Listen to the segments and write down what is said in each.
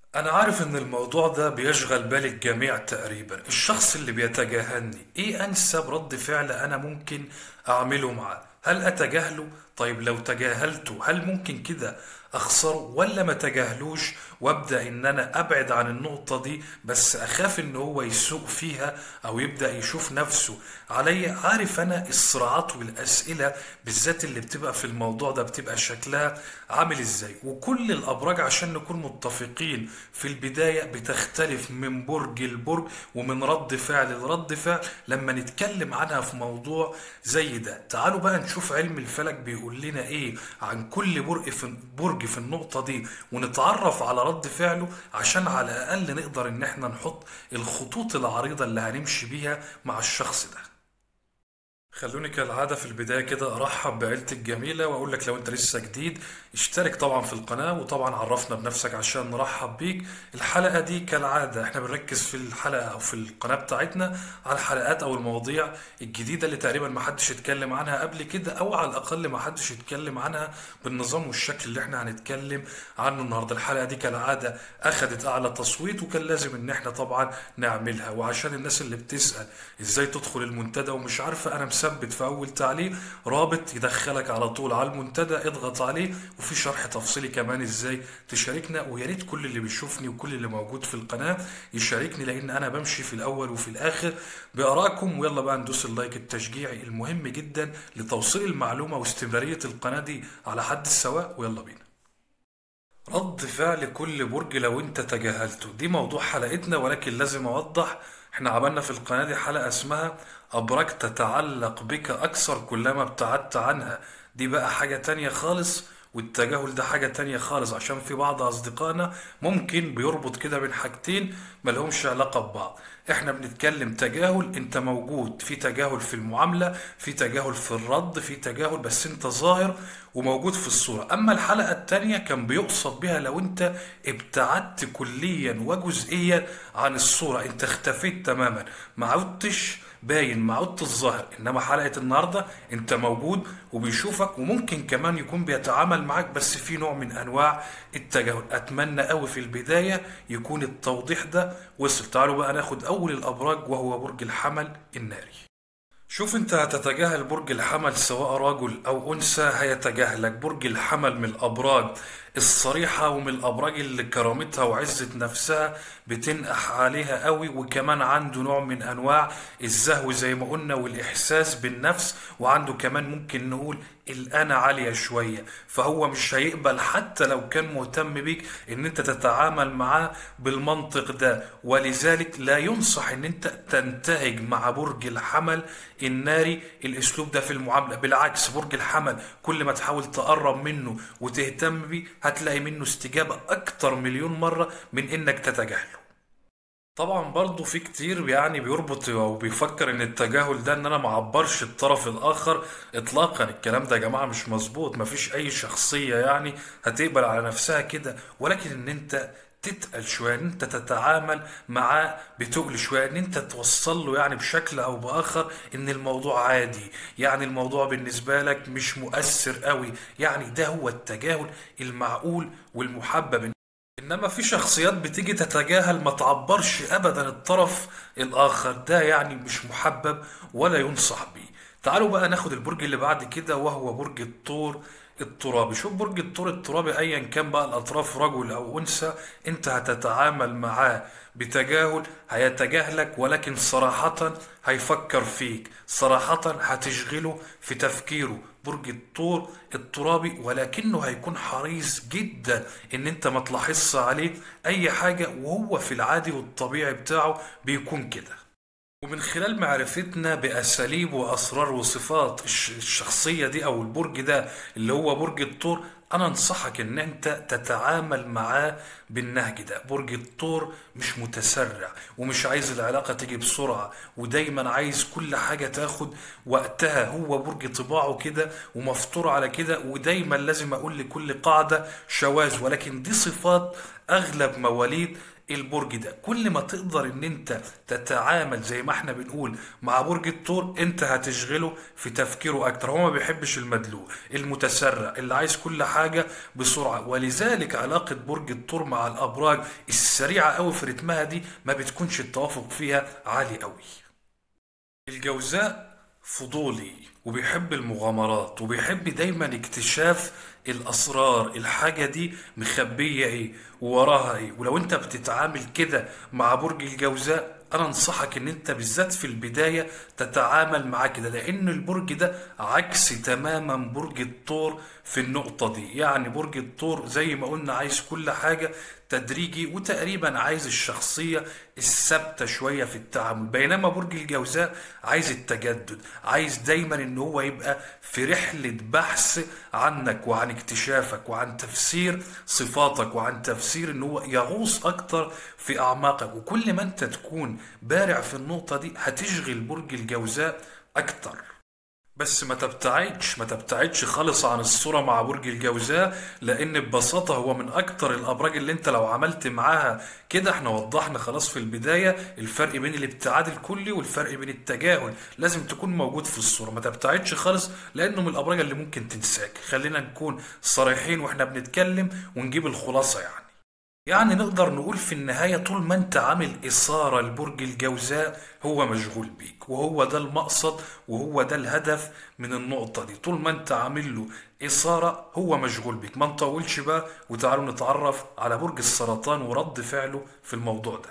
أنا عارف إن الموضوع ده بيشغل بال الجميع تقريبا الشخص اللي بيتجاهلني إيه أنسب رد فعل أنا ممكن أعمله معاه هل أتجاهله؟ طيب لو تجاهلته هل ممكن كده أخسره ولا ما تجاهلوش وأبدأ إن أنا أبعد عن النقطة دي بس أخاف إن هو يسوق فيها أو يبدأ يشوف نفسه عليا عارف أنا الصراعات والأسئلة بالذات اللي بتبقى في الموضوع ده بتبقى شكلها عامل إزاي وكل الأبراج عشان نكون متفقين في البداية بتختلف من برج لبرج ومن رد فعل لرد فعل لما نتكلم عنها في موضوع زي ده تعالوا بقى نشوف علم الفلك بيقول لنا ايه عن كل برج في برج في النقطة دي ونتعرف على رد فعله عشان على الأقل نقدر إن احنا نحط الخطوط العريضة اللي هنمشي بيها مع الشخص ده خلوني كالعادة في البداية كده أرحب بعيلتي الجميلة وأقول لك لو أنت لسه جديد اشترك طبعا في القناة وطبعا عرفنا بنفسك عشان نرحب بيك الحلقة دي كالعادة احنا بنركز في الحلقة أو في القناة بتاعتنا على الحلقات أو المواضيع الجديدة اللي تقريبا ما حدش اتكلم عنها قبل كده أو على الأقل ما حدش اتكلم عنها بالنظام والشكل اللي احنا هنتكلم عنه النهاردة الحلقة دي كالعادة أخدت أعلى تصويت وكان لازم إن احنا طبعا نعملها وعشان الناس اللي بتسأل إزاي تدخل المنتدى ومش عارفة أنا مثبت في أول تعليق رابط يدخلك على طول على المنتدى اضغط عليه وفي شرح تفصيلي كمان إزاي تشاركنا ويا ريت كل اللي بيشوفني وكل اللي موجود في القناة يشاركني لأن أنا بمشي في الأول وفي الآخر بآرائكم ويلا بقى ندوس اللايك التشجيعي المهم جدا لتوصيل المعلومة واستمرارية القناة دي على حد السواء ويلا بينا رد فعل كل برج لو انت تجاهلته دي موضوع حلقتنا ولكن لازم اوضح احنا عملنا في القناة دي حلقة اسمها ابراج تتعلق بك اكثر كلما ابتعدت عنها دي بقى حاجة تانية خالص والتجاهل ده حاجة تانية خالص عشان في بعض أصدقائنا ممكن بيربط كده بين حاجتين ملهمش علاقة ببعض احنا بنتكلم تجاهل انت موجود في تجاهل في المعاملة في تجاهل في الرد في تجاهل بس انت ظاهر وموجود في الصورة اما الحلقة التانية كان بيقصد بها لو انت ابتعدت كليا وجزئيا عن الصورة انت اختفيت تماما ما عدتش باين ما عدت الظاهر انما حلقة النهاردة انت موجود وبيشوفك وممكن كمان يكون بيتعامل معاك بس في نوع من انواع التجاهل اتمنى قوي في البداية يكون التوضيح ده وصل تعالوا بقى ناخد اول الابراج وهو برج الحمل الناري شوف انت هتتجاهل برج الحمل سواء رجل او انثى هيتجاهلك برج الحمل من الابراج الصريحة ومن الابراج اللي كرامتها وعزة نفسها بتنقح عليها قوي وكمان عنده نوع من انواع الزهو زي ما قلنا والاحساس بالنفس وعنده كمان ممكن نقول الانا عالية شوية فهو مش هيقبل حتى لو كان مهتم بيك ان انت تتعامل معاه بالمنطق ده ولذلك لا ينصح ان انت تنتهج مع برج الحمل الناري الاسلوب ده في المعاملة بالعكس برج الحمل كل ما تحاول تقرب منه وتهتم بيه هتلاقي منه استجابة اكتر مليون مرة من انك تتجاهله طبعا برضو في كتير يعني بيربط او بيفكر ان التجاهل ده ان انا معبرش الطرف الاخر اطلاقا الكلام ده يا جماعة مش مظبوط مفيش اي شخصية يعني هتقبل على نفسها كده ولكن ان انت تتقل شوية ان انت تتعامل معاه بتقل شوية ان انت توصل له يعني بشكل او باخر ان الموضوع عادي يعني الموضوع بالنسبة لك مش مؤثر قوي يعني ده هو التجاهل المعقول والمحبب انما في شخصيات بتيجي تتجاهل ما تعبرش ابدا الطرف الاخر ده يعني مش محبب ولا ينصح بيه تعالوا بقى ناخد البرج اللي بعد كده وهو برج الثور الترابي شوف برج الثور الترابي ايا كان بقى الاطراف رجل او انثى انت هتتعامل معاه بتجاهل هيتجاهلك ولكن صراحة هيفكر فيك صراحة هتشغله في تفكيره برج الثور الترابي ولكنه هيكون حريص جدا ان انت ما تلاحظش عليه اي حاجة وهو في العادي والطبيعي بتاعه بيكون كده ومن خلال معرفتنا بأساليب وأسرار وصفات الش- الشخصية دي أو البرج ده اللي هو برج الثور أنا أنصحك إن أنت تتعامل معاه بالنهج ده برج الثور مش متسرع ومش عايز العلاقة تيجي بسرعة ودايما عايز كل حاجة تاخد وقتها هو برج طباعه كده ومفطور على كده ودايما لازم أقول لكل قاعدة شواذ ولكن دي صفات اغلب مواليد البرج ده كل ما تقدر ان انت تتعامل زي ما احنا بنقول مع برج الثور انت هتشغله في تفكيره اكتر هو ما بيحبش المدلوق المتسرع اللي عايز كل حاجة بسرعة ولذلك علاقة برج الثور مع الابراج السريعة قوي في رتمها دي ما بتكونش التوافق فيها عالي قوي الجوزاء فضولي وبيحب المغامرات وبيحب دايما اكتشاف الاسرار الحاجه دي مخبيه ايه ووراها ايه ولو انت بتتعامل كده مع برج الجوزاء انا انصحك ان انت بالذات في البدايه تتعامل معاه كده لان البرج ده عكس تماما برج الثور في النقطه دي يعني برج الثور زي ما قلنا عايز كل حاجه تدريجي وتقريبا عايز الشخصيه الثابته شويه في التعامل بينما برج الجوزاء عايز التجدد عايز دايما ان هو يبقى في رحله بحث عنك وعن اكتشافك وعن تفسير صفاتك وعن تفسير ان هو يغوص اكتر في اعماقك وكل ما انت تكون بارع في النقطه دي هتشغل برج الجوزاء اكتر بس ما تبتعدش ما تبتعدش خالص عن الصورة مع برج الجوزاء لأن ببساطة هو من أكتر الأبراج اللي أنت لو عملت معاها كده احنا وضحنا خلاص في البداية الفرق بين الابتعاد الكلي والفرق بين التجاهل لازم تكون موجود في الصورة ما تبتعدش خالص لأنه من الأبراج اللي ممكن تنساك خلينا نكون صريحين واحنا بنتكلم ونجيب الخلاصة يعني يعني نقدر نقول في النهاية طول ما انت عامل إثارة لبرج الجوزاء هو مشغول بيك وهو ده المقصد وهو ده الهدف من النقطة دي طول ما انت عامل له إثارة هو مشغول بيك ما نطولش بقى وتعالوا نتعرف على برج السرطان ورد فعله في الموضوع ده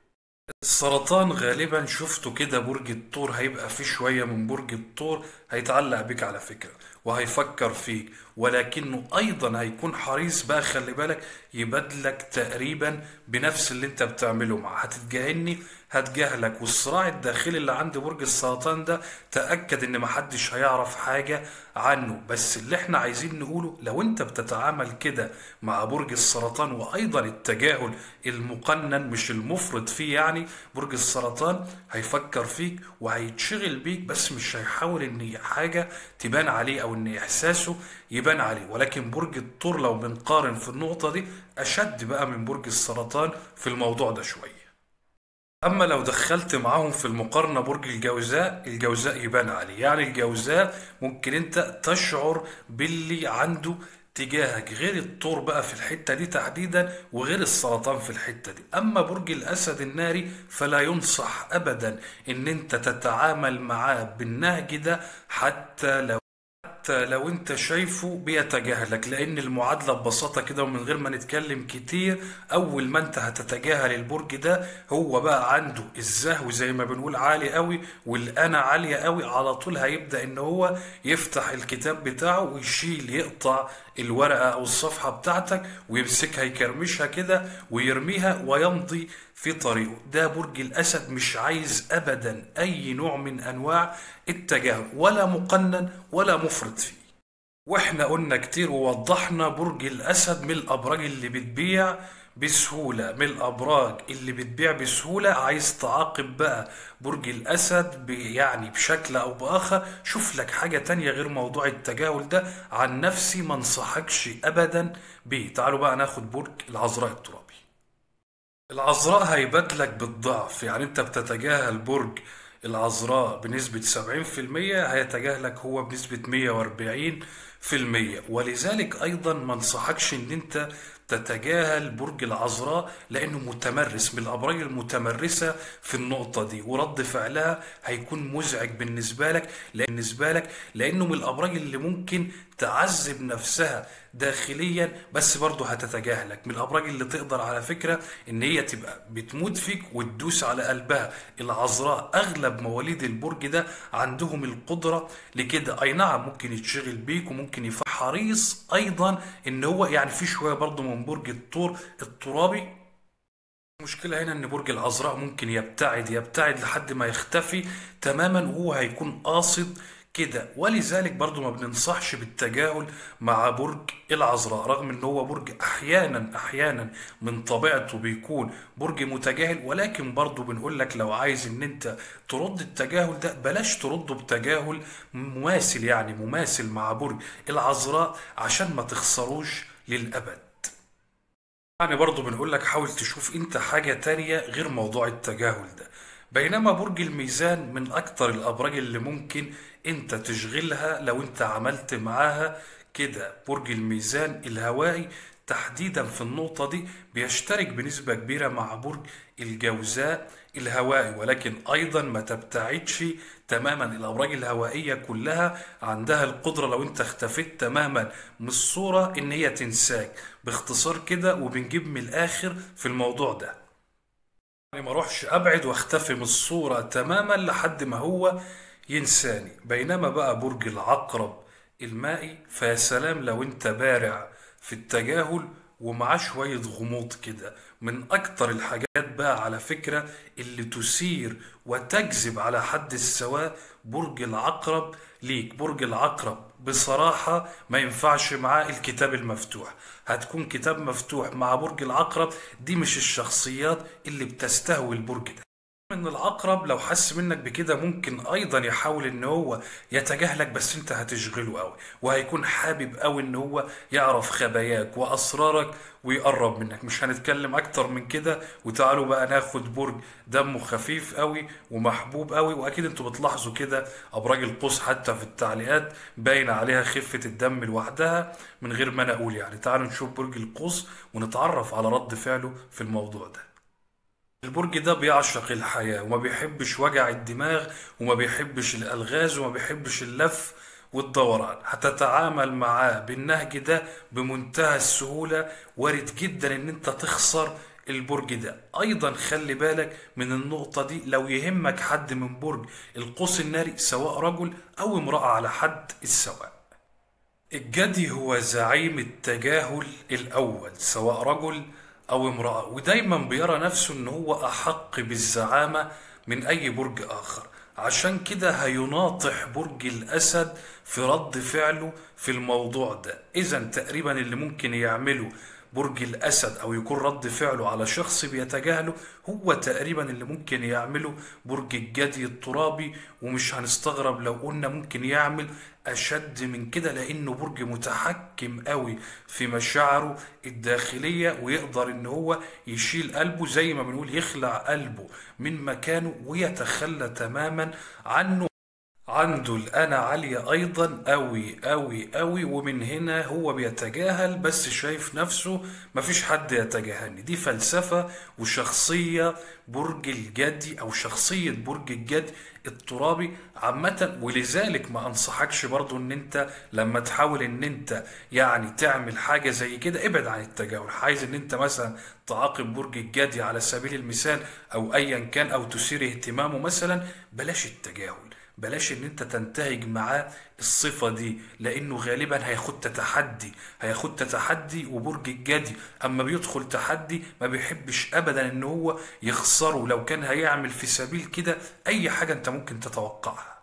السرطان غالبا شفته كده برج الثور هيبقى فيه شوية من برج الثور هيتعلق بيك على فكرة وهيفكر فيك ولكنه ايضا هيكون حريص بقى خلي بالك يبادلك تقريبا بنفس اللي انت بتعمله معاه هتتجاهلني هتجاهلك والصراع الداخلي اللي عند برج السرطان ده تأكد ان محدش هيعرف حاجة عنه بس اللي احنا عايزين نقوله لو انت بتتعامل كده مع برج السرطان وايضا التجاهل المقنن مش المفرط فيه يعني برج السرطان هيفكر فيك وهيتشغل بيك بس مش هيحاول ان حاجة تبان عليه او ان احساسه يبان عليه ولكن برج الثور لو بنقارن في النقطة دي اشد بقى من برج السرطان في الموضوع ده شوية اما لو دخلت معاهم في المقارنه برج الجوزاء الجوزاء يبان عليه يعني الجوزاء ممكن انت تشعر باللي عنده تجاهك غير الثور بقى في الحته دي تحديدا وغير السرطان في الحته دي اما برج الاسد الناري فلا ينصح ابدا ان انت تتعامل معاه بالنهج ده حتى لو حتى لو انت شايفه بيتجاهلك لان المعادله ببساطه كده ومن غير ما نتكلم كتير اول ما انت هتتجاهل البرج ده هو بقى عنده الزهو زي ما بنقول عالي قوي والانا عاليه قوي على طول هيبدا ان هو يفتح الكتاب بتاعه ويشيل يقطع الورقه او الصفحه بتاعتك ويمسكها يكرمشها كده ويرميها ويمضي في طريقه ده برج الاسد مش عايز ابدا اي نوع من انواع التجاهل ولا مقنن ولا مفرط فيه واحنا قلنا كتير ووضحنا برج الاسد من الابراج اللي بتبيع بسهولة من الأبراج اللي بتبيع بسهولة عايز تعاقب بقى برج الأسد يعني بشكل أو بآخر شوف لك حاجة تانية غير موضوع التجاهل ده عن نفسي ما انصحكش أبدا بيه تعالوا بقى ناخد برج العذراء الترابي العذراء هيبادلك بالضعف يعني انت بتتجاهل برج العذراء بنسبة 70% هيتجاهلك هو بنسبة 140% ولذلك أيضا ما انصحكش ان انت تتجاهل برج العذراء لانه متمرس من الابراج المتمرسه في النقطه دي ورد فعلها هيكون مزعج بالنسبه لك بالنسبه لك لانه من الابراج اللي ممكن تعذب نفسها داخليا بس برضه هتتجاهلك من الابراج اللي تقدر على فكره ان هي تبقى بتموت فيك وتدوس على قلبها العذراء اغلب مواليد البرج ده عندهم القدره لكده اي نعم ممكن يتشغل بيك وممكن يبقى حريص ايضا ان هو يعني في شويه برضه من برج الثور الترابي المشكلة هنا ان برج العذراء ممكن يبتعد يبتعد لحد ما يختفي تماما وهو هيكون قاصد كده ولذلك برضو ما بننصحش بالتجاهل مع برج العذراء رغم ان هو برج احيانا احيانا من طبيعته بيكون برج متجاهل ولكن برضو بنقول لك لو عايز ان انت ترد التجاهل ده بلاش ترده بتجاهل مماثل يعني مماثل مع برج العذراء عشان ما تخسروش للابد يعني برضو بنقول لك حاول تشوف انت حاجة تانية غير موضوع التجاهل ده بينما برج الميزان من اكتر الابراج اللي ممكن انت تشغلها لو انت عملت معاها كده برج الميزان الهوائي تحديدا في النقطة دي بيشترك بنسبة كبيرة مع برج الجوزاء الهوائي ولكن أيضا ما تبتعدش تماما الأبراج الهوائية كلها عندها القدرة لو أنت اختفيت تماما من الصورة إن هي تنساك باختصار كده وبنجيب من الآخر في الموضوع ده يعني ما اروحش ابعد واختفي من الصورة تماما لحد ما هو ينساني بينما بقى برج العقرب المائي فيا سلام لو انت بارع في التجاهل ومعاه شوية غموض كده من أكتر الحاجات بقى على فكرة اللي تثير وتجذب على حد السواء برج العقرب ليك برج العقرب بصراحة ما ينفعش معاه الكتاب المفتوح هتكون كتاب مفتوح مع برج العقرب دي مش الشخصيات اللي بتستهوي البرج ده ان العقرب لو حس منك بكده ممكن ايضا يحاول ان هو يتجاهلك بس انت هتشغله قوي وهيكون حابب قوي ان هو يعرف خباياك واسرارك ويقرب منك مش هنتكلم اكتر من كده وتعالوا بقى ناخد برج دمه خفيف قوي ومحبوب قوي واكيد انتوا بتلاحظوا كده ابراج القوس حتى في التعليقات باين عليها خفة الدم لوحدها من غير ما انا اقول يعني تعالوا نشوف برج القوس ونتعرف على رد فعله في الموضوع ده البرج ده بيعشق الحياة وما بيحبش وجع الدماغ وما بيحبش الألغاز وما بيحبش اللف والدوران هتتعامل معاه بالنهج ده بمنتهى السهولة وارد جدا ان انت تخسر البرج ده ايضا خلي بالك من النقطة دي لو يهمك حد من برج القوس الناري سواء رجل او امرأة على حد السواء الجدي هو زعيم التجاهل الاول سواء رجل أو امرأة ودايما بيرى نفسه إن هو أحق بالزعامة من أي برج آخر عشان كده هيناطح برج الأسد في رد فعله في الموضوع ده إذا تقريبا اللي ممكن يعمله برج الأسد أو يكون رد فعله على شخص بيتجاهله هو تقريبا اللي ممكن يعمله برج الجدي الترابي ومش هنستغرب لو قلنا ممكن يعمل أشد من كده لأنه برج متحكم قوي في مشاعره الداخلية ويقدر إن هو يشيل قلبه زي ما بنقول يخلع قلبه من مكانه ويتخلى تماما عنه عنده الأنا عالية أيضا أوي أوي أوي ومن هنا هو بيتجاهل بس شايف نفسه مفيش حد يتجاهلني دي فلسفة وشخصية برج الجدي أو شخصية برج الجد الترابي عامة ولذلك ما أنصحكش برضو إن أنت لما تحاول إن أنت يعني تعمل حاجة زي كده ابعد عن التجاهل عايز إن أنت مثلا تعاقب برج الجدي على سبيل المثال أو أيا كان أو تثير اهتمامه مثلا بلاش التجاهل بلاش ان انت تنتهج معاه الصفة دي لانه غالبا هياخد تحدي هياخد تحدي وبرج الجدي اما بيدخل تحدي ما بيحبش ابدا ان هو يخسره لو كان هيعمل في سبيل كده اي حاجة انت ممكن تتوقعها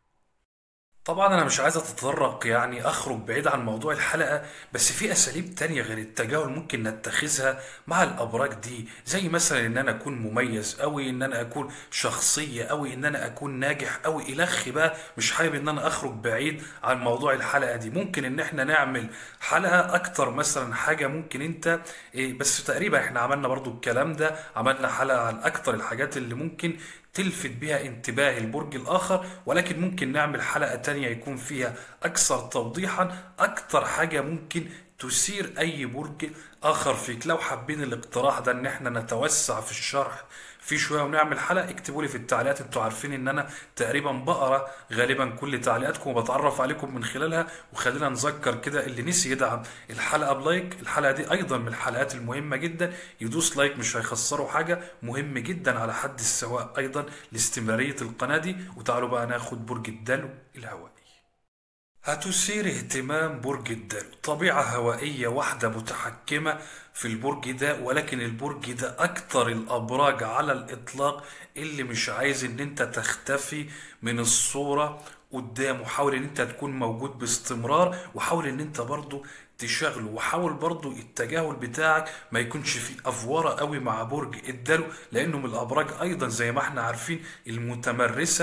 طبعا انا مش عايز اتطرق يعني اخرج بعيد عن موضوع الحلقة بس في اساليب تانية غير التجاهل ممكن نتخذها مع الابراج دي زي مثلا ان انا اكون مميز قوي ان انا اكون شخصية قوي ان انا اكون ناجح قوي الخ بقى مش حابب ان انا اخرج بعيد عن موضوع الحلقة دي ممكن ان احنا نعمل حلقة اكتر مثلا حاجة ممكن انت إيه بس تقريبا احنا عملنا برضو الكلام ده عملنا حلقة عن اكتر الحاجات اللي ممكن تلفت بها انتباه البرج الآخر ولكن ممكن نعمل حلقة تانية يكون فيها أكثر توضيحا أكتر حاجة ممكن تثير أي برج آخر فيك لو حابين الاقتراح ده إن احنا نتوسع في الشرح في شويه ونعمل حلقه اكتبوا لي في التعليقات انتوا عارفين ان انا تقريبا بقرا غالبا كل تعليقاتكم وبتعرف عليكم من خلالها وخلينا نذكر كده اللي نسي يدعم الحلقه بلايك الحلقه دي ايضا من الحلقات المهمه جدا يدوس لايك مش هيخسروا حاجه مهم جدا على حد السواء ايضا لاستمراريه القناه دي وتعالوا بقى ناخد برج الدلو الهوائي هتثير اهتمام برج الدلو طبيعة هوائية واحدة متحكمة في البرج ده ولكن البرج ده أكتر الأبراج على الإطلاق اللي مش عايز إن أنت تختفي من الصورة قدامه حاول إن أنت تكون موجود باستمرار وحاول إن أنت برضو تشغله وحاول برضو التجاهل بتاعك ما يكونش فيه افوره قوي مع برج الدلو لانه من الابراج ايضا زي ما احنا عارفين المتمرسه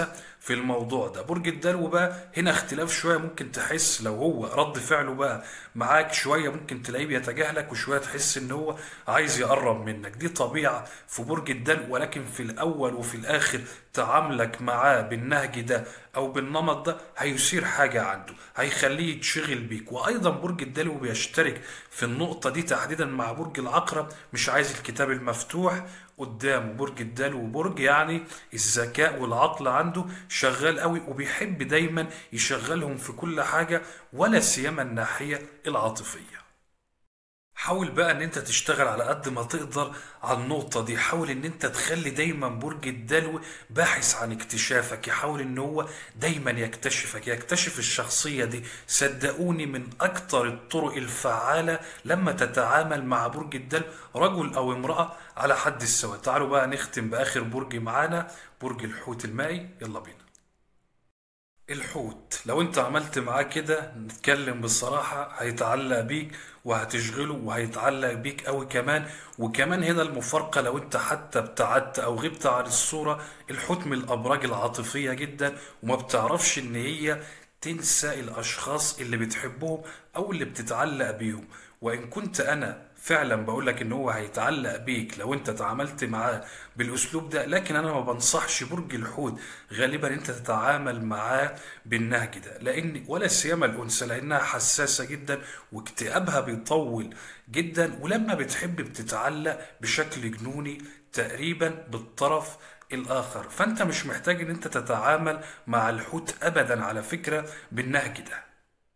في الموضوع ده برج الدلو بقى هنا اختلاف شويه ممكن تحس لو هو رد فعله بقى معاك شويه ممكن تلاقيه بيتجاهلك وشويه تحس ان هو عايز يقرب منك دي طبيعه في برج الدلو ولكن في الاول وفي الاخر تعاملك معاه بالنهج ده او بالنمط ده هيثير حاجه عنده هيخليه يتشغل بيك وايضا برج الدلو بيشترك في النقطه دي تحديدا مع برج العقرب مش عايز الكتاب المفتوح قدامه برج الدلو برج يعني الذكاء والعقل عنده شغال قوي وبيحب دايما يشغلهم في كل حاجه ولا سيما الناحيه العاطفيه حاول بقى ان انت تشتغل على قد ما تقدر على النقطة دي حاول ان انت تخلي دايما برج الدلو باحث عن اكتشافك يحاول ان هو دايما يكتشفك يكتشف الشخصية دي صدقوني من اكتر الطرق الفعالة لما تتعامل مع برج الدلو رجل او امرأة على حد السواء تعالوا بقى نختم باخر برج معانا برج الحوت المائي يلا بينا الحوت لو انت عملت معاه كده نتكلم بصراحة هيتعلق بيك وهتشغله وهيتعلق بيك قوي كمان وكمان هنا المفارقة لو انت حتى ابتعدت او غبت عن الصورة الحوت من الابراج العاطفية جدا وما بتعرفش ان هي تنسى الاشخاص اللي بتحبهم او اللي بتتعلق بيهم وان كنت انا فعلا بقول لك ان هو هيتعلق بيك لو انت تعاملت معاه بالاسلوب ده لكن انا ما بنصحش برج الحوت غالبا انت تتعامل معاه بالنهج ده لان ولا سيما الانثى لانها حساسه جدا واكتئابها بيطول جدا ولما بتحب بتتعلق بشكل جنوني تقريبا بالطرف الاخر فانت مش محتاج ان انت تتعامل مع الحوت ابدا على فكره بالنهج ده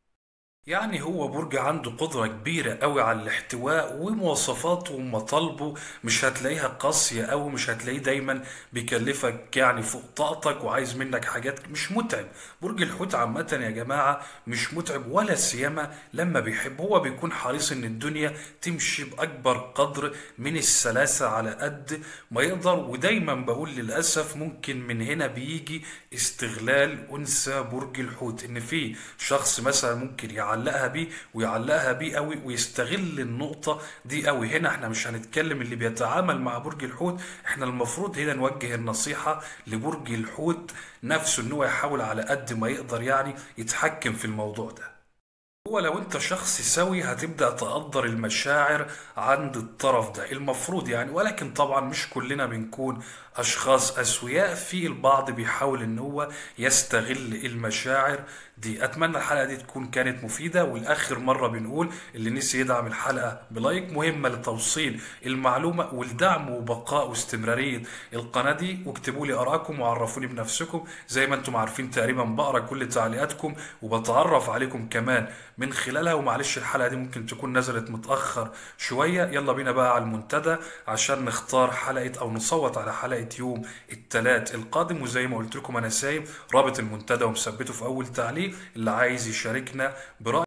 يعني هو برج عنده قدرة كبيرة قوي على الاحتواء ومواصفاته ومطالبه مش هتلاقيها قاسية قوي مش هتلاقيه دايما بيكلفك يعني فوق طاقتك وعايز منك حاجات مش متعب برج الحوت عامة يا جماعة مش متعب ولا سيما لما بيحب هو بيكون حريص ان الدنيا تمشي بأكبر قدر من السلاسة على قد ما يقدر ودايما بقول للأسف ممكن من هنا بيجي استغلال أنثى برج الحوت ان في شخص مثلا ممكن يعلم يعلقها بيه ويعلقها بيه قوي ويستغل النقطة دي قوي هنا احنا مش هنتكلم اللي بيتعامل مع برج الحوت احنا المفروض هنا نوجه النصيحة لبرج الحوت نفسه ان هو يحاول على قد ما يقدر يعني يتحكم في الموضوع ده هو لو انت شخص سوي هتبدأ تقدر المشاعر عند الطرف ده المفروض يعني ولكن طبعا مش كلنا بنكون اشخاص اسوياء في البعض بيحاول ان هو يستغل المشاعر دي اتمنى الحلقه دي تكون كانت مفيده والاخر مره بنقول اللي نسي يدعم الحلقه بلايك مهمه لتوصيل المعلومه والدعم وبقاء واستمراريه القناه دي واكتبوا لي ارائكم وعرفوني بنفسكم زي ما انتم عارفين تقريبا بقرا كل تعليقاتكم وبتعرف عليكم كمان من خلالها ومعلش الحلقه دي ممكن تكون نزلت متاخر شويه يلا بينا بقى على المنتدى عشان نختار حلقه او نصوت على حلقه يوم الثلاث القادم وزي ما قلت لكم انا سايب رابط المنتدى ومثبته في اول تعليق اللي عايز يشاركنا برأي